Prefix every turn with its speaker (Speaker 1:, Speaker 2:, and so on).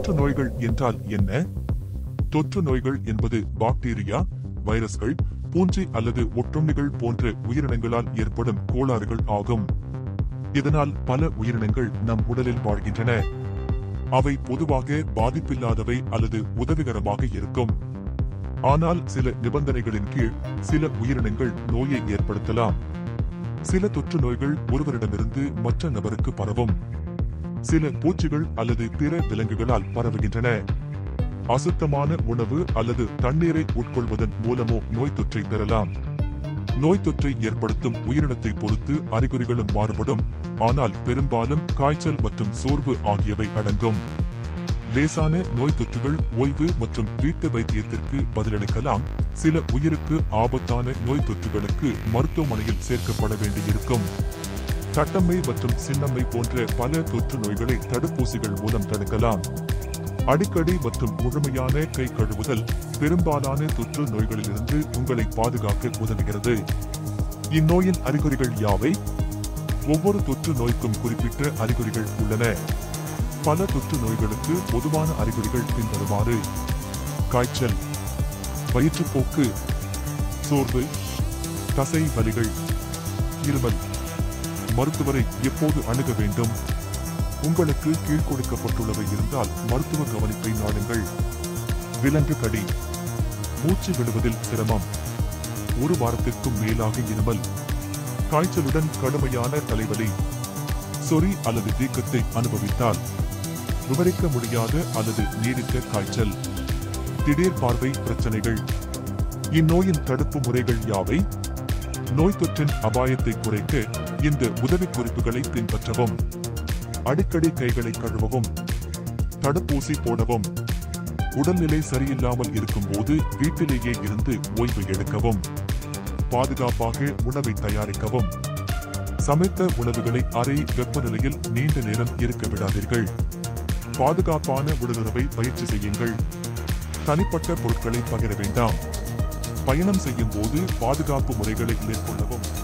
Speaker 1: தொற்று நோய்கள் என்றால் என்ன தொற்று நோய்கள் என்பது பாக்டீரியா வைரஸ்கள் பூஞ்சை அல்லது ஒட்டுண்ணிகள் போன்ற உயிரினங்களால் ஏற்படும் கோளாறுகள் ஆகும் இதனால் பல உயிரினங்கள் நம் உடலில் வாழ்கின்றன அவை பொதுவாக பாதிப்பில்லாதவை அல்லது உதவிகரமாக இருக்கும் ஆனால் சில நிபந்தனைகளின் கீழ் சில உயிரினங்கள் நோயை ஏற்படுத்தலாம் சில தொற்று நோய்கள் ஒருவரிடமிருந்து மற்ற நபருக்கு பரவும் சில பூச்சிகள் அல்லது பிற விலங்குகளால் பரவுகின்றன அசுத்தமான உணவு அல்லது தண்ணீரை உட்கொள்வதன் மூலமோ நோய் தொற்றை பெறலாம் நோய் தொற்றை ஏற்படுத்தும் உயிரினத்தை பொறுத்து அறிகுறிகளும் மாறுபடும் ஆனால் பெரும்பாலும் காய்ச்சல் மற்றும் சோர்வு ஆகியவை அடங்கும் லேசான நோய் தொற்றுகள் ஓய்வு மற்றும் வீட்டு வைத்தியத்திற்கு பதிலளிக்கலாம் சில உயிருக்கு ஆபத்தான நோய் தொற்றுகளுக்கு மருத்துவமனையில் சேர்க்கப்பட வேண்டியிருக்கும் தட்டம்மை மற்றும் சின்னம்மை போன்ற பல தொற்று நோய்களை தடுப்பூசிகள் மூலம் தடுக்கலாம் அடிக்கடி மற்றும் முழுமையான கை கழுவுதல் பெரும்பாலான தொற்று நோய்களிலிருந்து உங்களை பாதுகாக்க உதவுகிறது இந்நோயின் அறிகுறிகள் யாவை ஒவ்வொரு தொற்று நோய்க்கும் குறிப்பிட்ட அறிகுறிகள் உள்ளன பல தொற்று நோய்களுக்கு பொதுவான அறிகுறிகள் பின்வருமாறு காய்ச்சல் வயிற்றுப்போக்கு சோர்வு தசை வலிகள் இருமல் மருத்துவரை எப்போது அணுக வேண்டும் உங்களுக்கு கீழ்கொடுக்கப்பட்டுள்ளவை இருந்தால் மருத்துவ கவனிப்பை நாடுங்கள் விலங்கு கடி மூச்சு விடுவதில் சிரமம் ஒரு வாரத்திற்கும் மேலாக இருமல் காய்ச்சலுடன் கடுமையான தலைவலி சொறி அல்லது வீக்கத்தை அனுபவித்தால் விவரிக்க முடியாத அல்லது நீடித்த காய்ச்சல் திடீர் பார்வை பிரச்சனைகள் இந்நோயின் தடுப்பு முறைகள் யாவை நோய் தொற்றின் அபாயத்தை குறைக்க இந்த உதவிக் குறிப்புகளை பின்பற்றவும் அடிக்கடி கைகளை கழுவவும் தடுப்பூசி போடவும் உடல்நிலை சரியில்லாமல் இருக்கும்போது வீட்டிலேயே இருந்து ஓய்வு எடுக்கவும் பாதுகாப்பாக உணவை தயாரிக்கவும் சமைத்த உணவுகளை அறை வெப்பநிலையில் நீண்ட நேரம் இருக்க விடாதீர்கள் பாதுகாப்பான உடலுறவை பயிற்சி செய்யுங்கள் தனிப்பட்ட பொருட்களை பகிர வேண்டாம் பயணம் செய்யும் போது பாதுகாப்பு முறைகளை மேற்கொள்ளவும்